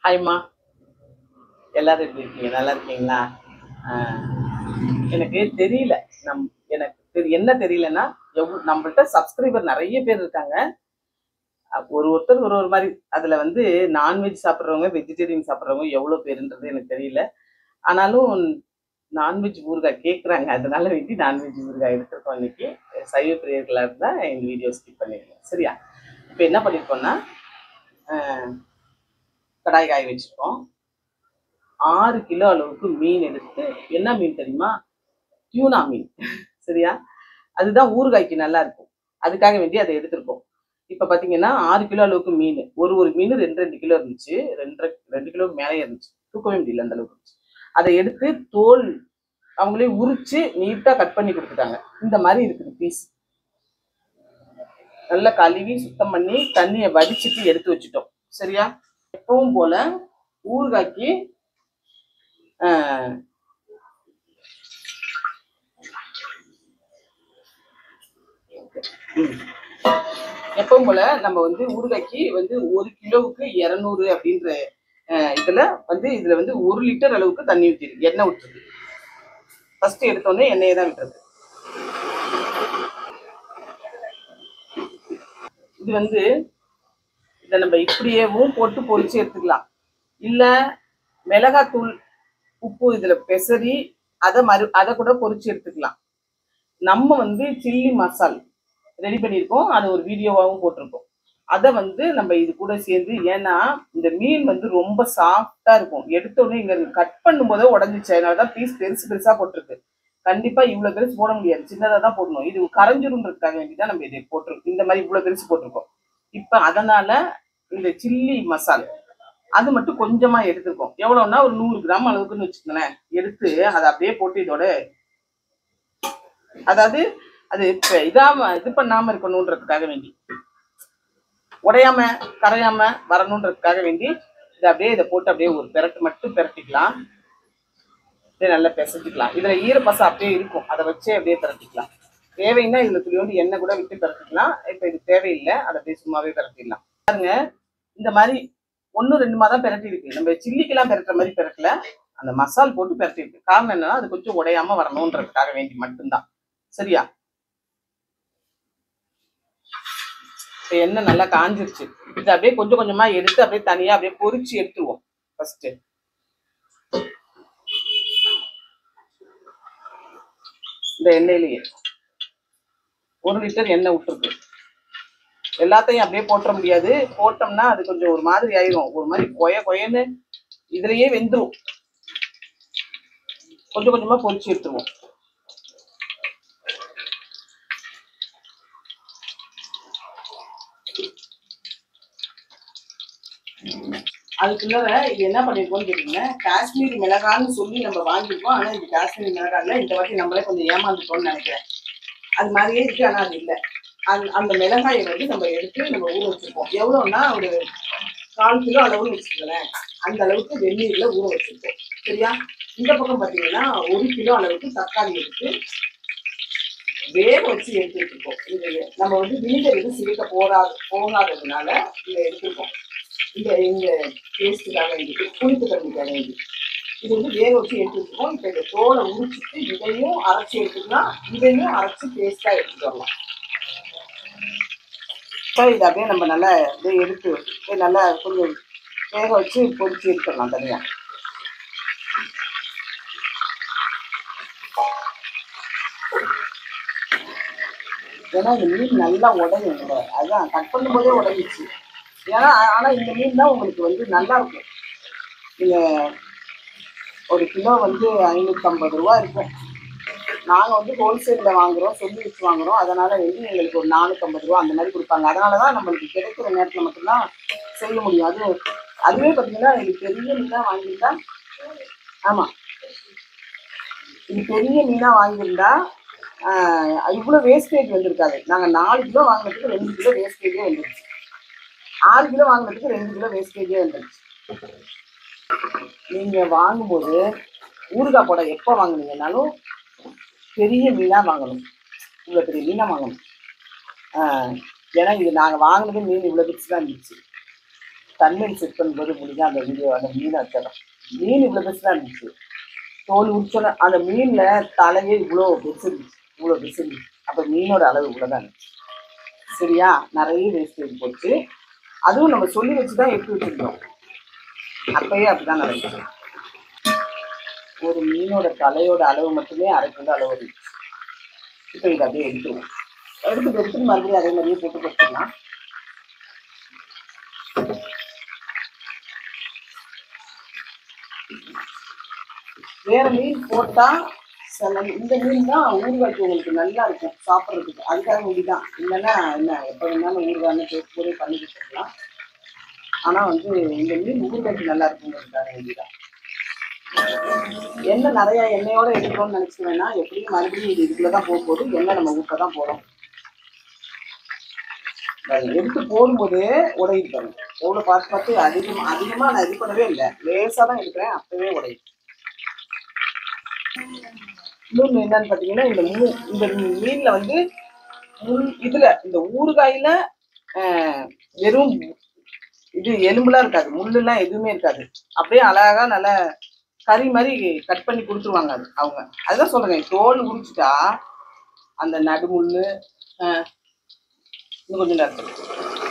ஹாய்மா எல்லாரும் எப்படி இருக்கீங்க நல்லா இருக்கீங்களா ஆஹ் எனக்கு தெரியல நம் எனக்கு தெரி- என்ன தெரியலன்னா எவ்வளோ நம்மள்ட்ட சப்ஸ்கிரைபர் நிறைய பேர் இருக்காங்க அஹ் ஒரு ஒருத்தர் ஒரு ஒரு மாதிரி அதுல வந்து நான்வெஜ் சாப்பிட்றவங்க வெஜிடேரியன் சாப்பிட்றவங்க எவ்வளோ பேருன்றது எனக்கு தெரியல ஆனாலும் நான்வெஜ் ஊறுகாய் கேட்குறாங்க அதனால வேண்டி நான்வெஜ் ஊறுகாய் எடுத்திருக்கோம் இன்னைக்கு சைவ பிரியர்களாக இருந்தால் எங்கள் வீடியோ ஸ்கிப் பண்ணிடுங்க சரியா இப்போ என்ன பண்ணியிருக்கோம்னா ஆஹ் கடாய் காய வச்சுருக்கோம் ஆறு கிலோ அளவுக்கு மீன் எடுத்து என்ன மீன் தெரியுமா டியூனா மீன் சரியா அதுதான் ஊறுகாய்க்கு நல்லா இருக்கும் அதுக்காக வேண்டி அதை எடுத்திருக்கோம் இப்போ பார்த்தீங்கன்னா ஆறு கிலோ அளவுக்கு மீன் ஒரு ஒரு மீன் ரெண்டு ரெண்டு கிலோ இருந்துச்சு ரெண்டரை ரெண்டு கிலோ மேலே இருந்துச்சு தூக்கவே முடியல அந்த அளவுக்கு இருந்துச்சு அதை எடுத்து தோல் அவங்களே உரிச்சு நீட்டாக கட் பண்ணி கொடுத்துட்டாங்க இந்த மாதிரி இருக்குது பீஸ் நல்லா கழுவி சுத்தம் பண்ணி தண்ணியை வடிச்சிட்டு எடுத்து வச்சுட்டோம் சரியா எப்பவும் போல ஊறுகாய்க்கு ஆஹ், ம். எப்பவும் போல நம்ம வந்து ஊறுகாய்க்கு வந்து ஒரு கிலோவுக்கு இரநூறு அப்படின்ற ஆஹ், இதுல வந்து இதுல வந்து ஒரு லிட்டர் அளவுக்கு தண்ணி ஊற்றிருக்கு எண்ணெய் ஊற்றுது ஃபர்ஸ்ட் எடுத்தோடனே எண்ணெயை தான் விட்டுறது இது வந்து இதை நம்ம இப்படியேவும் போட்டு பொரிச்சு எடுத்துக்கலாம் இல்ல மிளகாத்தூள் உப்பு இதுல பெசரி அதை மறு அதை கூட பொரிச்சு எடுத்துக்கலாம் நம்ம வந்து சில்லி மசால் ரெடி பண்ணியிருக்கோம் அது ஒரு வீடியோவாகவும் போட்டிருக்கோம் அதை வந்து நம்ம இது கூட சேர்ந்து ஏன்னா இந்த மீன் வந்து ரொம்ப சாஃப்டா இருக்கும் எடுத்த உடனே இங்க கட் பண்ணும்போதே உடஞ்சிச்சு அதனால தான் பீஸ் பெருசு பெருசா போட்டிருக்கு கண்டிப்பா இவ்வளவு பெருசு போட முடியாது சின்னதா தான் போடணும் இது கரைஞ்சிருன்றதுக்காக வேண்டி தான் நம்ம இதை போட்டிருக்கோம் இந்த மாதிரி இவ்வளவு பெருசு போட்டிருக்கோம் இப்ப அதனால இந்த சில்லி மசால் அது மட்டும் கொஞ்சமா எடுத்துருக்கோம் எவ்வளவுன்னா ஒரு நூறு கிராம் அளவுக்குன்னு வச்சுக்கோங்களேன் எடுத்து அதை அப்படியே போட்டு இதோட அதாவது அது இப்ப இதாம இது பண்ணாம இருக்கணுன்றதுக்காக வேண்டி உடையாம கரையாம வரணுன்றதுக்காக வேண்டி இதை அப்படியே இதை போட்டு அப்படியே ஒரு பெரட்டு மட்டும் பெரட்டிக்கலாம் அப்படியே நல்லா பிசைஞ்சிக்கலாம் இதுல ஈரப்பசம் அப்படியே இருக்கும் அதை வச்சே அப்படியே பெரட்டிக்கலாம் தேவைன்னா இதுல துளியோண்டு எண்ணெய் கூட விட்டு பெரட்டிக்கலாம் இப்ப இது தேவையில்லை அதை அப்படியே சும்மாவே பெரட்டிடலாம் பாருங்க இந்த மாதிரி ஒன்று ரெண்டுமா தான் பெரட்டி இருக்கு நம்ம சில்லிக்கெல்லாம் பெரட்டுற மாதிரி பெரட்டல அந்த மசால் போட்டு பெரட்டி இருக்கு காரணம் என்னன்னா அது கொஞ்சம் உடையாம வரணுன்றதுக்காக வேண்டி மட்டும்தான் சரியா இப்ப எண்ணெய் நல்லா காஞ்சிருச்சு இது அப்படியே கொஞ்சம் கொஞ்சமா எடுத்து அப்படியே தனியா அப்படியே பொரிச்சு எடுத்துருவோம் ஃபர்ஸ்ட் இந்த எண்ணெயிலேயே ஒரு லிட்டர் எண்ணெய் விட்டுருக்கு எல்லாத்தையும் அப்படியே போட்டுற முடியாது போட்டோம்னா அது கொஞ்சம் ஒரு மாதிரி ஆயிரும் ஒரு மாதிரி கொய கொயன்னு இதுலயே வெந்துரும் கொஞ்சம் கொஞ்சமா பொரிச்சு எடுத்துருவோம் அதுக்குள்ள இது என்ன பண்ணிருக்கோம்னு கேட்டீங்கன்னா காஷ்மீரி மிளகான்னு சொல்லி நம்ம வாங்கியிருக்கோம் ஆனா இந்த காஷ்மீரி மிளகா இல்ல இந்த வாட்டி நம்மளே கொஞ்சம் ஏமாந்துட்டோம்னு நினைக்கிறேன் அது மாதிரியே இருக்கு ஆனா அது இல்லை அந்த அந்த மிளகாயை வந்து நம்ம எடுத்து நம்ம ஊற வச்சிருக்கோம் எவ்வளோன்னா ஒரு கால் கிலோ அளவுன்னு வச்சுக்கோங்களேன் அந்த அளவுக்கு வெந்நீர்ல ஊற வச்சிருக்கோம் சரியா இந்த பக்கம் பார்த்தீங்கன்னா ஒரு கிலோ அளவுக்கு தக்காளி எடுத்து வேக வச்சு எடுத்து வச்சிருக்கோம் இது நம்ம வந்து வினிகர் எதுவும் சேர்க்க போடாது போகாததுனால இதை எடுத்துருக்கோம் இந்த இந்த டேஸ்ட்டுக்காக வேண்டி புளிப்பு தன்மைக்காக வேண்டி இது வந்து வேக வச்சு எடுத்து வச்சுருக்கோம் இப்போ இந்த தோலை உரிச்சிட்டு இதையும் அரைச்சி எடுத்துக்கலாம் இதையும் அரைச்சி பேஸ்ட்டாக எடுத்துட்டு வரலாம் ஸோ இதை அப்படியே நம்ம நல்லா அப்படியே எடுத்து அப்படியே நல்லா கொஞ்சம் வேக வச்சு பொரிச்சு எடுத்துடலாம் தனியாக ஏன்னா இந்த மீன் நல்லா உடையும் இந்த அதான் கட் பண்ணும்போதே உடைஞ்சிச்சு ஏன்னா ஆனால் இந்த மீன் தான் உங்களுக்கு வந்து நல்லா இருக்கும் நீங்கள் ஒரு கிலோ வந்து ஐநூற்றம்பது ரூபா இருக்கும் நாங்கள் வந்து ஹோல்சேலில் வாங்குறோம் சொல்லி வச்சு வாங்குறோம் அதனால் வந்து எங்களுக்கு ஒரு நானூற்றம்பது ரூபா அந்த மாதிரி கொடுப்பாங்க அதனால தான் நம்மளுக்கு கிடைக்கிற நேரத்தில் மட்டும்தான் செய்ய முடியும் அது அதுவே பார்த்தீங்கன்னா எனக்கு பெரிய மீனாக வாங்கியிருந்தா ஆமாம் இது பெரிய மீனாக வாங்கியிருந்தா ஆஹ், இவ்வளோ வேஸ்டேஜ் வந்திருக்காது நாங்கள் நாலு கிலோ வாங்கினதுக்கு ரெண்டு கிலோ வேஸ்டேஜே வந்துருச்சு ஆறு கிலோ வாங்கினதுக்கு ரெண்டு கிலோ வேஸ்டேஜே வந்துருச்சு நீங்கள் வாங்கும்போது ஊறுகாய் போட எப்போ வாங்குனீங்கன்னாலும் பெரிய மீனாக வாங்கணும் இவ்வளோ பெரிய மீனாக வாங்கணும் ஆஹ், ஏன்னா இது நாங்கள் வாங்கினது மீன் இவ்வளோ பிடிச்சி தான் இருந்துச்சு தன்மையில் செட் பண்ணும்போது முடிஞ்சா அந்த வீடியோ அந்த மீனை வச்சிடறோம் மீன் இவ்வளோ பெருசு தான் இருந்துச்சு தோல் உரிச்சோன்னா அந்த மீனில் தலையே இவ்வளோ பெருசு இருந்துச்சு இவ்வளோ பெருசு இருந்துச்சு அப்போ மீனோட அளவு இவ்வளோதான் இருந்துச்சு சரியா நிறைய வேஸ்டேஜ் போச்சு அதுவும் நம்ம சொல்லி வச்சு தான் எடுத்து வச்சிருந்தோம் அப்பயே அப்படிதான் நடந்துச்சு ஒரு மீனோட தலையோட அளவு மட்டுமே அரை கிலோ அளவு இருந்துச்சு இப்போ இதை அப்படியே எடுத்துருவோம் எடுத்து எடுத்து மறுபடியும் அதே மாதிரியே போட்டு கொடுத்துடலாம் வேற மீன் போட்டா சில இந்த மீன் தான் ஊறுகாய்க்கு உங்களுக்கு நல்லா இருக்கும் சாப்பிட்றதுக்கு அதுக்காக வேண்டி தான் இல்லைன்னா என்ன எப்போ வேணாலும் ஊறுகாய்னு பேசி கூட பண்ணி கொடுத்துக்கலாம் ஆனால் வந்து இந்த மீன் ஊறுகாய்க்கு நல்லா இருக்குங்கிறதுக்காக வேண்டி தான் எண்ணெய் நிறைய எண்ணெயோட எடுக்கணும்னு நினைச்சு வேணா எப்படியும் மறுபடியும் இது இதுக்குள்ள தான் போக போகுது எண்ணெய் நம்ம ஊற்ற தான் போகிறோம் எடுத்து போடும்போது உடையுது பாருங்க எவ்வளோ பார்த்து பார்த்து அதிகமாக அதிகமாக நான் இது பண்ணவே இல்லை லேசாக தான் எடுக்கிறேன் அப்பவே உடையுது இன்னொன்று என்னன்னு பார்த்தீங்கன்னா இந்த மூ இந்த மீனில் வந்து முள் இதில் இந்த ஊறுகாயில் வெறும் இது எலும்புலாம் இருக்காது முள்ளுலாம் எதுவுமே இருக்காது அப்படியே அழகா நல்லா கறி மாதிரி கட் பண்ணி கொடுத்துருவாங்க அது அவங்க அதுதான் சொல்றேன் தோல் உரிச்சிட்டா அந்த நடுமுள்ளு ஆஹ், இன்னும் கொஞ்சம் நேரம் இருக்கு.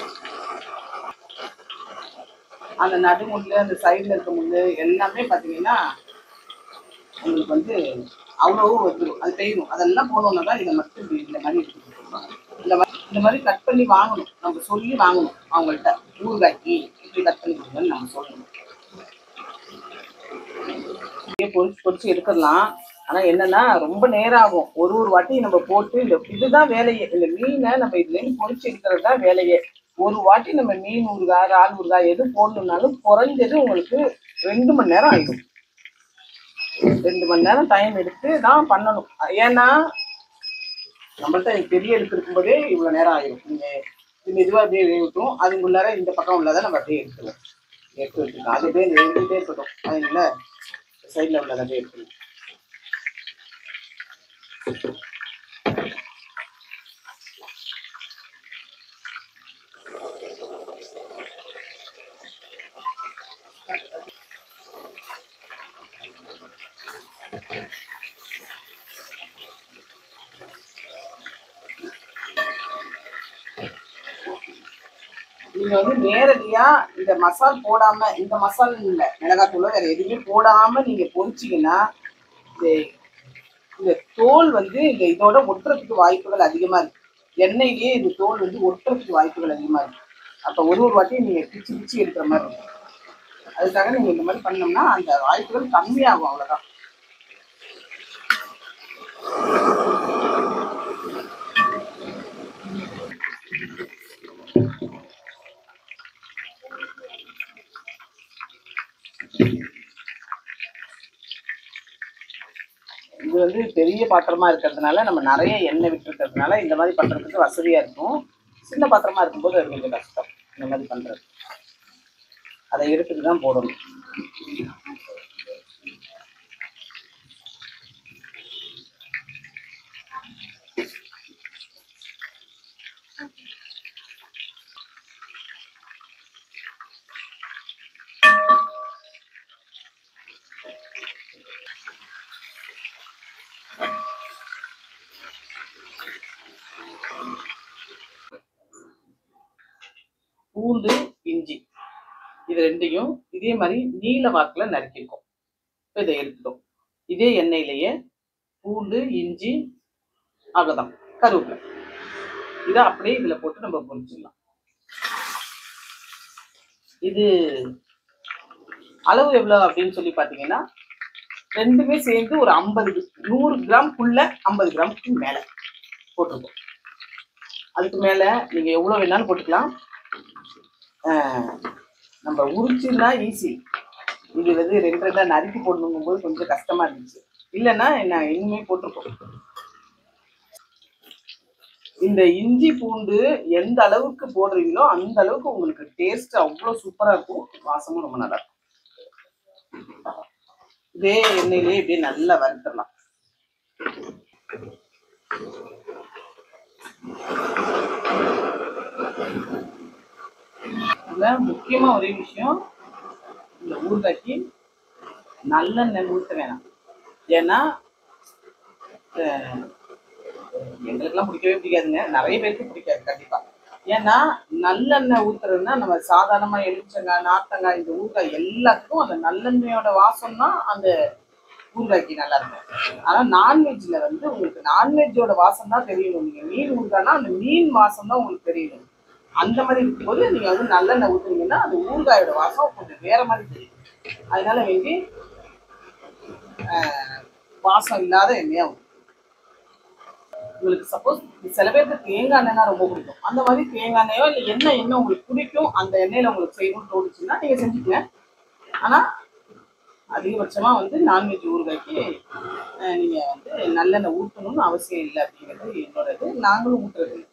அந்த நடுமுள்ளு அந்த சைடில் இருக்க முள்ளு எல்லாமே பார்த்தீங்கன்னா உங்களுக்கு வந்து அவ்வளோ வந்துடும் அது தெரியும் அதெல்லாம் போனோம்னா தான் இதை மட்டும் இப்படி இந்த மாதிரி எடுத்து கொடுத்துருவாங்க இந்த மாதிரி இந்த மாதிரி கட் பண்ணி வாங்கணும் நம்ம சொல்லி வாங்கணும் அவங்கள்ட்ட ஊறுகாய்க்கு இப்படி கட் பண்ணி கொடுங்கன்னு நம்ம சொல்லணும் அப்படியே பொரிச்சு பொரிச்சு எடுத்துடலாம் ஆனா என்னன்னா ரொம்ப நேரம் ஆகும் ஒரு ஒரு வாட்டி நம்ம போட்டு இந்த இதுதான் வேலையே இந்த மீனை நம்ம இதுல இருந்து பொரிச்சு எடுக்கிறது தான் வேலையே ஒரு வாட்டி நம்ம மீன் ஊறுகாய் இறால் ஊறுகாய் எது போடணும்னாலும் குறைஞ்சது உங்களுக்கு ரெண்டு மணி நேரம் ஆயிடும் ரெண்டு மணி நேரம் டைம் எடுத்து தான் பண்ணணும் ஏன்னா நம்மள்ட்ட பெரிய எடுத்து இருக்கும்போதே இவ்வளவு நேரம் ஆயிடும் நீங்க இது மெதுவாக அப்படியே வேகட்டும் அதுக்குள்ளார இந்த பக்கம் உள்ளதை நம்ம அப்படியே எடுத்துருவோம் எடுத்து வச்சுருக்கோம் அது அப்படியே எழுதிட்டே இருக்கட்டும் அதுங்கள சைடில் உள்ளதை அப்படியே எடுத்துருவோம் நீங்க வந்து நேரடியா இந்த மசால் போடாம இந்த மசால் இல்ல மிளகாத்தூளோ வேற எதுவுமே போடாம நீங்க பொரிச்சீங்கன்னா இந்த இந்த தோல் வந்து இந்த இதோட ஒட்டுறதுக்கு வாய்ப்புகள் அதிகமா இருக்கு எண்ணெயிலேயே இந்த தோல் வந்து ஒட்டுறதுக்கு வாய்ப்புகள் அதிகமா இருக்கு அப்ப ஒரு ஒரு வாட்டியும் நீங்க பிச்சு பிச்சு எடுக்கிற மாதிரி இருக்கும் அதுக்காக நீங்க இந்த மாதிரி பண்ணோம்னா அந்த வாய்ப்புகள் கம்மியாகும் அவ்வளவுதான் இது வந்து பெரிய பாத்திரமா இருக்கிறதுனால நம்ம நிறைய எண்ணெய் விட்டுருக்கிறதுனால இந்த மாதிரி பண்றதுக்கு வசதியா இருக்கும் சின்ன பாத்திரமா இருக்கும்போது அது கொஞ்சம் கஷ்டம் இந்த மாதிரி பண்றது அதை எடுத்துட்டு தான் போடணும் பூண்டு இஞ்சி இது ரெண்டையும் இதே மாதிரி நீல வாக்குல நறுக்கிருக்கோம் இப்போ இதை எடுத்துட்டோம் இதே எண்ணெயிலேயே பூண்டு இஞ்சி அவ்வளவுதான் கருவேப்பிலை இதை அப்படியே இதுல போட்டு நம்ம பொரிச்சிடலாம் இது அளவு எவ்வளவு அப்படின்னு சொல்லி பாத்தீங்கன்னா ரெண்டுமே சேர்ந்து ஒரு ஐம்பது நூறு கிராம்குள்ள ஐம்பது கிராமுக்கு மேல போட்டிருக்கோம் அதுக்கு மேல நீங்க எவ்வளவு வேணாலும் போட்டுக்கலாம் ஆஹ் நம்ம உரிச்சுன்னா ஈஸி இது வந்து ரெண்டு ரெண்டா நறுக்கி போடணுங்கும் போது கொஞ்சம் கஷ்டமா இருந்துச்சு இல்லைன்னா என்ன இனிமே போட்டிருக்கோம் இந்த இஞ்சி பூண்டு எந்த அளவுக்கு போடுறீங்களோ அந்த அளவுக்கு உங்களுக்கு டேஸ்ட் அவ்வளோ சூப்பரா இருக்கும் வாசமும் ரொம்ப நல்லா இருக்கும் இதே எண்ணெயிலே இப்படியே நல்லா வறுத்துடலாம் இதுல முக்கியமா ஒரே விஷயம் இந்த ஊறுகாய்க்கு நல்லெண்ணெய் ஊற்ற வேணாம் ஏன்னா அஹ், எங்களுக்கெல்லாம் பிடிக்கவே பிடிக்காதுங்க நிறைய பேருக்கு பிடிக்காது கண்டிப்பா ஏன்னா நல்லெண்ணெய் ஊத்துறதுன்னா நம்ம சாதாரணமா எலுமிச்சங்காய் நார்த்தங்காய் இந்த ஊறுகாய் எல்லாத்துக்கும் அந்த நல்லெண்ணெயோட வாசம் தான் அந்த ஊறுகாய்க்கு நல்லா இருக்கும் ஆனா நான்வெஜ்ல வந்து உங்களுக்கு நான்வெஜ்ஜோட வாசம் தான் தெரியணும் நீங்க மீன் ஊறுகாய்னா அந்த மீன் வாசம் தான் உங்களுக்கு தெரியணும் அந்த மாதிரி இருக்கும்போது நீங்க வந்து நல்லெண்ணெய் ஊத்துனீங்கன்னா அந்த ஊறுகாயோட வாசம் கொஞ்சம் வேற மாதிரி தெரியும் அதனால வேண்டி ஆஹ், வாசம் இல்லாத எண்ணெயா ஊத்தணும். உங்களுக்கு சப்போஸ் சில பேருக்கு தேங்காய் எண்ணெய்னா ரொம்ப பிடிக்கும் அந்த மாதிரி தேங்காய் எண்ணெயோ இல்லை என்ன எண்ணெய் உங்களுக்கு பிடிக்கும் அந்த எண்ணெயில உங்களுக்கு செய்யணும்னு தோணுச்சுன்னா நீங்க செஞ்சுக்கங்க ஆனா அதிகபட்சமா வந்து நான்வெஜ் ஊறுகாய்க்கு அஹ், நீங்க வந்து நல்லெண்ணெய் ஊற்றணும்னு அவசியம் இல்லை அப்படிங்கிறது என்னோட இது நாங்களும் ஊற்றுறது இல்லை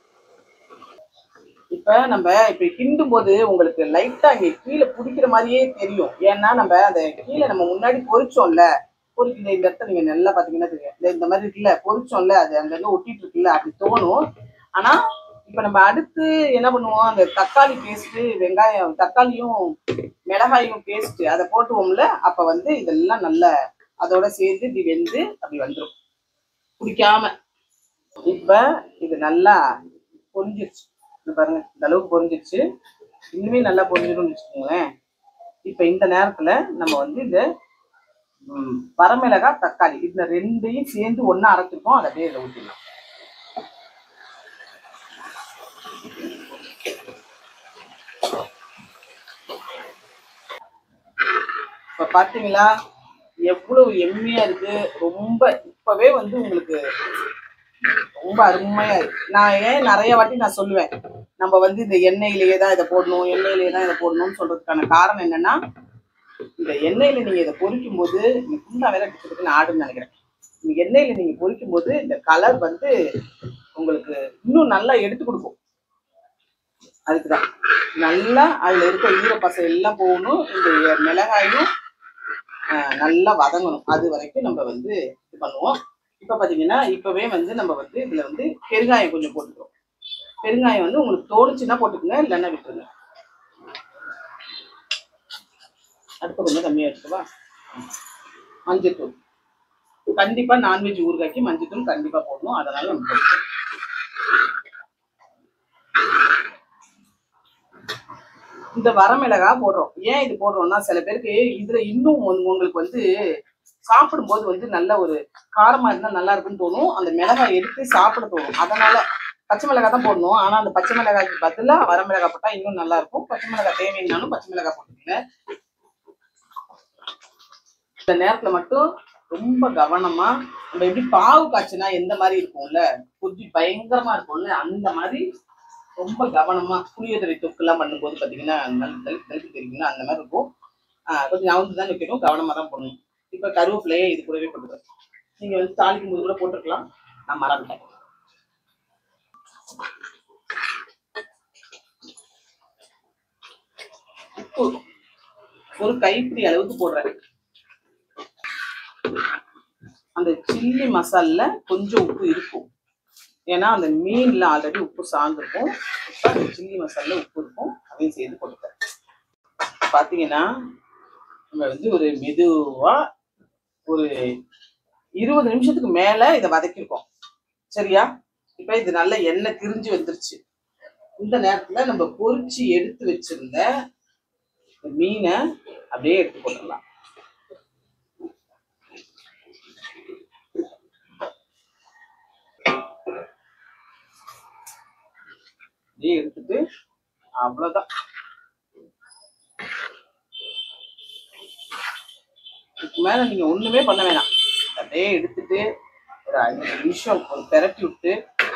இப்ப நம்ம இப்ப கிண்டும் போது உங்களுக்கு லைட்டா இங்க கீழே பிடிக்கிற மாதிரியே தெரியும் ஏன்னா நம்ம அந்த கீழே நம்ம முன்னாடி பொரிச்சோம்ல பொரிக்கிற இந்த இடத்த நீங்க நல்லா பாத்தீங்கன்னா தெரியும் இந்த இந்த மாதிரி இருக்குல்ல பொரிச்சோம்ல அது அங்கங்க ஒட்டிட்டு இருக்குல்ல அப்படி தோணும் ஆனா இப்ப நம்ம அடுத்து என்ன பண்ணுவோம் அந்த தக்காளி பேஸ்ட் வெங்காயம் தக்காளியும் மிளகாயும் பேஸ்ட் அதை போட்டுவோம்ல அப்ப வந்து இதெல்லாம் நல்ல அதோட சேர்ந்து இப்படி வெந்து அப்படி வந்துடும் பிடிக்காம இப்ப இது நல்லா பொரிஞ்சிருச்சு இது பாருங்க இந்த அளவுக்கு பொரிஞ்சிருச்சு இன்னுமே நல்லா பொரிஞ்சிடும்னு வச்சுக்கோங்களேன் இப்ப இந்த நேரத்துல நம்ம வந்து இந்த ம், வரமிளகாய் தக்காளி இந்த ரெண்டையும் சேர்ந்து ஒண்ணா அரைச்சிருக்கோம் அதை அப்படியே இதில் ஊற்றிடலாம் இப்ப பாத்தீங்களா எவ்வளவு எம்மையா இருக்கு ரொம்ப இப்பவே வந்து உங்களுக்கு ரொம்ப அருமையா இருக்கு நான் ஏன் நிறைய வாட்டி நான் சொல்லுவேன் நம்ம வந்து இந்த எண்ணெயிலேயே தான் இதை போடணும் எண்ணெயிலேயே தான் இதை போடணும்னு சொல்றதுக்கான காரணம் என்னன்னா இந்த எண்ணெயில நீங்க இதை பொரிக்கும் போது இந்த குண்டா வேற கிட்டத்தட்ட ஆடுன்னு நினைக்கிறேன் இந்த எண்ணெயில நீங்க பொரிக்கும் போது இந்த கலர் வந்து உங்களுக்கு இன்னும் நல்லா எடுத்து கொடுக்கும் அதுக்குதான் நல்லா அதுல இருக்க ஈரப்பசை எல்லாம் போகணும் இந்த மிளகாயும் ஆஹ், நல்லா வதங்கணும் அது வரைக்கும் நம்ம வந்து இது பண்ணுவோம் இப்ப பாத்தீங்கன்னா இப்பவே வந்து நம்ம வந்து இதுல வந்து பெருங்காயம் கொஞ்சம் போட்டுக்கிறோம் பெருங்காயம் வந்து உங்களுக்கு தோணுச்சுன்னா போட்டுக்கோங்க இல்லைன்னா விட்டுருங்க அடுப்பு கொஞ்சம் கம்மியா எடுத்துக்கவா மஞ்சத்தூள் கண்டிப்பா நான்வெஜ் ஊறுகாய்க்கு மஞ்சத்தூள் கண்டிப்பா போடணும் அதனால நம்ம போட்டுக்கிறோம். இந்த வரமிளகா போடுறோம் ஏன் இது போடுறோம்னா சில பேருக்கு இதுல இன்னும் உங்க- உங்களுக்கு வந்து சாப்பிடும்போது வந்து நல்ல ஒரு காரமா இருந்தா நல்லா இருக்குன்னு தோணும் அந்த மிளகாய் எடுத்து சாப்பிட தோணும் அதனால பச்சை மிளகாய் தான் போடணும் ஆனா அந்த பச்சை மிளகாய்க்கு பதிலா வரமிளகாய் போட்டா இன்னும் நல்லா இருக்கும் பச்சை மிளகாய் தேவைன்னாலும் பச்சை மிளகாய் போட்டுக்கங்க இந்த நேரத்துல மட்டும் ரொம்ப கவனமா நம்ம எப்படி பாவு காய்ச்சினா எந்த மாதிரி இருக்கும்ல கொதி பயங்கரமா இருக்கும்ல அந்த மாதிரி ரொம்ப கவனமா புளியோதரை தொக்குலாம் பண்ணும்போது பாத்தீங்கன்னா நல்ல தளி தளிப்பு தெரியுங்களா அந்த மாதிரி இருக்கும் ஆஹ் கொஞ்சம் நவுந்து தான் வைக்கணும் கவனமா தான் பண்ணணும் இப்ப கருவேப்பிலையே இது கூடவே போட்டுக்கிறேன் நீங்க வந்து தாளிக்கும் போது கூட போட்டுருக்கலாம் நான் மறந்துட்டேன் உப்பு ஒரு கைப்பிடி அளவுக்கு போடுறேன் அந்த சில்லி மசாலில் கொஞ்சம் உப்பு இருக்கும் ஏன்னா அந்த மீன்ல ஆல்ரெடி உப்பு சார்ந்திருக்கும் இப்போ அந்த சில்லி மசாலில் உப்பு இருக்கும் அதையும் சேர்த்து போட்டுக்கிறேன் பார்த்தீங்கன்னா நம்ம வந்து ஒரு மெதுவா ஒரு இருபது நிமிஷத்துக்கு மேல இதை வதக்கிருக்கோம் சரியா இப்போ இது நல்ல எண்ணெய் திரிஞ்சு வந்துருச்சு இந்த நேரத்துல நம்ம பொரிச்சு எடுத்து வச்சிருந்த இந்த மீனை அப்படியே எடுத்து போட்டுடலாம் அப்படியே எடுத்துட்டு அவ்வளவுதான் இதுக்கு மேல நீங்க ஒண்ணுமே பண்ண வேணாம் அப்படியே எடுத்துட்டு ஒரு அஞ்சு நிமிஷம் ஒரு பெரட்டி விட்டு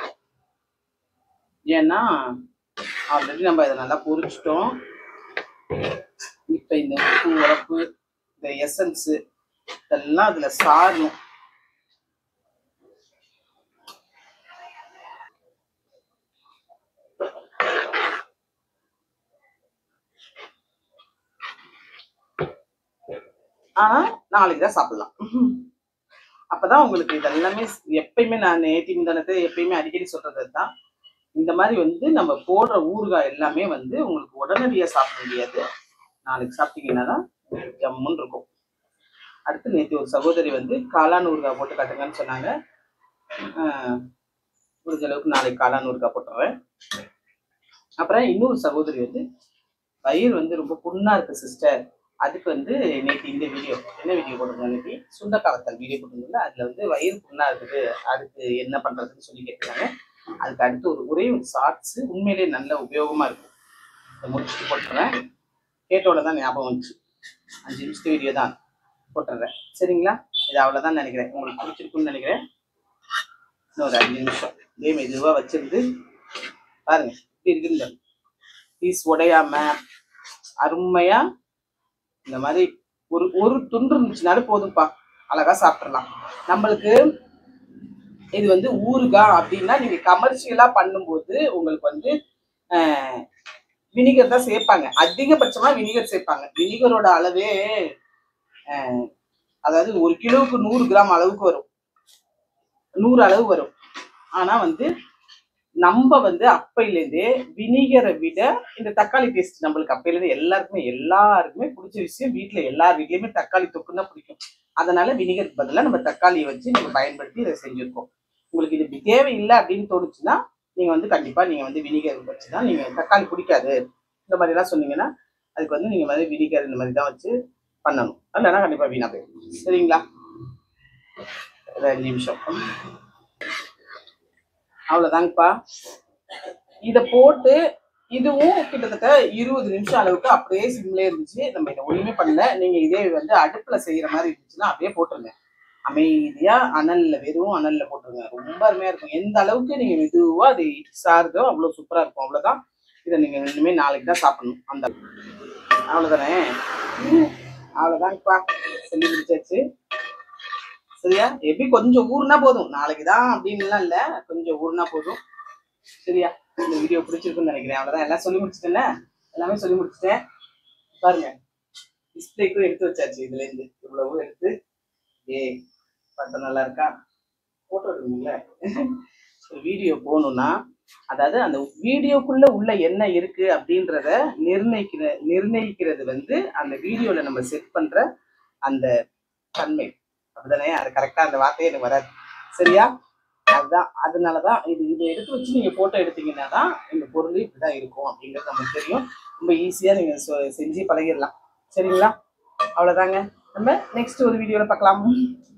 ஏன்னா ஆல்ரெடி நம்ம இதை நல்லா பொரிச்சிட்டோம் இப்ப இந்த உப்பு உரப்பு இந்த எசன்ஸ் இதெல்லாம் அதுல சாரணும் ஆனா நாளைக்கு தான் சாப்பிடலாம் அப்பதான் உங்களுக்கு இதெல்லாமே எப்பயுமே நான் நேற்று முந்தானத்தை எப்பயுமே அடிக்கடி சொல்றது தான் இந்த மாதிரி வந்து நம்ம போடுற ஊறுகாய் எல்லாமே வந்து உங்களுக்கு உடனடியாக சாப்பிட முடியாது நாளைக்கு சாப்பிட்டீங்கன்னா தான் ஜம்முன்னு இருக்கும் அடுத்து நேற்று ஒரு சகோதரி வந்து காளான் ஊறுகாய் போட்டு காட்டுங்கன்னு சொன்னாங்க ஆஹ் முடிஞ்ச அளவுக்கு நாளைக்கு காளான் ஊறுகாய் போட்டுறேன் அப்புறம் இன்னொரு சகோதரி வந்து வயிறு வந்து ரொம்ப புண்ணா இருக்கு சிஸ்டர் அதுக்கு வந்து நேற்று இந்த வீடியோ என்ன வீடியோ போட்டிருந்தோம் நேற்று சுண்டக்காய் வத்தல் வீடியோ போட்டிருந்தோம்ல அதுல வந்து வயிறு புண்ணா இருக்குது அதுக்கு என்ன பண்றதுன்னு சொல்லி கேட்டிருக்காங்க அதுக்கு அடுத்து ஒரு ஒரே ஒரு ஷார்ட்ஸ் உண்மையிலேயே நல்ல உபயோகமா இருக்கும் இதை முடிச்சுட்டு போட்டுறேன் கேட்டோட தான் ஞாபகம் வந்துச்சு அஞ்சு நிமிஷத்து வீடியோ தான் போட்டுறேன் சரிங்களா இது அவ்வளோதான் நினைக்கிறேன் உங்களுக்கு பிடிச்சிருக்குன்னு நினைக்கிறேன் இன்னும் ஒரு அஞ்சு நிமிஷம் இதே மெதுவாக வச்சிருந்து பாருங்க இப்படி இருக்குங்க பீஸ் உடையாம அருமையா இந்த மாதிரி ஒரு ஒரு துண்டு இருந்துச்சுனாலே போதும்ப்பா அழகா சாப்பிட்றலாம் நம்மளுக்கு இது வந்து ஊறுகாய் அப்படின்னா நீங்க கமர்ஷியலா பண்ணும்போது உங்களுக்கு வந்து வினிகர் தான் சேர்ப்பாங்க அதிகபட்சமா வினிகர் சேர்ப்பாங்க வினிகரோட அளவே ஆஹ், அதாவது ஒரு கிலோவுக்கு நூறு கிராம் அளவுக்கு வரும் நூறு அளவு வரும் ஆனா வந்து நம்ம வந்து அப்பையிலேருந்தே வினிகரை விட இந்த தக்காளி டேஸ்ட் நம்மளுக்கு அப்பையிலேருந்து எல்லாருக்குமே எல்லாருக்குமே பிடிச்ச விஷயம் வீட்ல எல்லார் வீட்லயுமே தக்காளி தொக்கு தான் பிடிக்கும் அதனால வினிகருக்கு பதிலாக நம்ம தக்காளியை வச்சு நம்ம பயன்படுத்தி இதை செஞ்சிருக்கோம் உங்களுக்கு இது தேவையில்லை அப்படின்னு தோணுச்சுன்னா நீங்க வந்து கண்டிப்பா நீங்க வந்து வினிகர் வச்சு தான் நீங்க தக்காளி பிடிக்காது இந்த மாதிரி எல்லாம் சொன்னீங்கன்னா அதுக்கு வந்து நீங்க வந்து வினிகர் இந்த மாதிரி தான் வச்சு பண்ணணும் இல்லைன்னா கண்டிப்பா வீணா போயிடும் சரிங்களா ஒரு அஞ்சு நிமிஷம் அவ்வளவுதாங்கப்பா இத போட்டு இதுவும் கிட்டத்தட்ட இருபது நிமிஷம் அளவுக்கு அப்படியே சிம்லே இருந்துச்சு நம்ம இதை ஒண்ணுமே பண்ணல நீங்க இதே வந்து அடுப்புல செய்யற மாதிரி இருந்துச்சுன்னா அப்படியே போட்டுருங்க அமைதியா அனல்ல வெறும் அனல்ல போட்டுருங்க ரொம்ப அருமையா இருக்கும் எந்த அளவுக்கு நீங்க மெதுவா அது சாருதோ அவ்வளவு சூப்பரா இருக்கும் அவ்வளவுதான் இதை நீங்க இனிமே நாளைக்கு தான் சாப்பிடணும் அந்த அவ்வளவுதானே அவ்வளவுதாங்கப்பா சொல்லி முடிச்சாச்சு சரியா எப்படி கொஞ்சம் ஊர்னா போதும் நாளைக்கு தான் அப்படின்லாம் இல்ல கொஞ்சம் ஊர்னா போதும் சரியா இந்த வீடியோ பிடிச்சிருக்குன்னு நினைக்கிறேன் அவ்வளவுதான் எல்லாம் சொல்லி முடிச்சிட்டேன்ல எல்லாமே சொல்லி முடிச்சிட்டேன் பாருங்க டிஸ்பிளேக்கும் எடுத்து வச்சாச்சு இதுல இருந்து இவ்வளவு எடுத்து ஏ பட்டம் நல்லா இருக்கா போட்டோ எடுக்கணும்ல ஒரு வீடியோ போகணும்னா அதாவது அந்த வீடியோக்குள்ள உள்ள என்ன இருக்கு அப்படின்றத நிர்ணயிக்கிற நிர்ணயிக்கிறது வந்து அந்த வீடியோல நம்ம செட் பண்ற அந்த தன்மை அப்படிதானே அது கரெக்டா அந்த வார்த்தையே எனக்கு வராது சரியா அதுதான் அதனாலதான் இது இதை எடுத்து வச்சு நீங்க போட்டோ எடுத்தீங்கன்னா தான் இந்த பொருள் இப்படிதான் இருக்கும் அப்படிங்கிறது நமக்கு தெரியும் ரொம்ப ஈஸியா நீங்க சொ- செஞ்சு பழகிடலாம் சரிங்களா அவ்வளவுதாங்க நம்ம நெக்ஸ்ட் ஒரு வீடியோல பார்க்கலாம்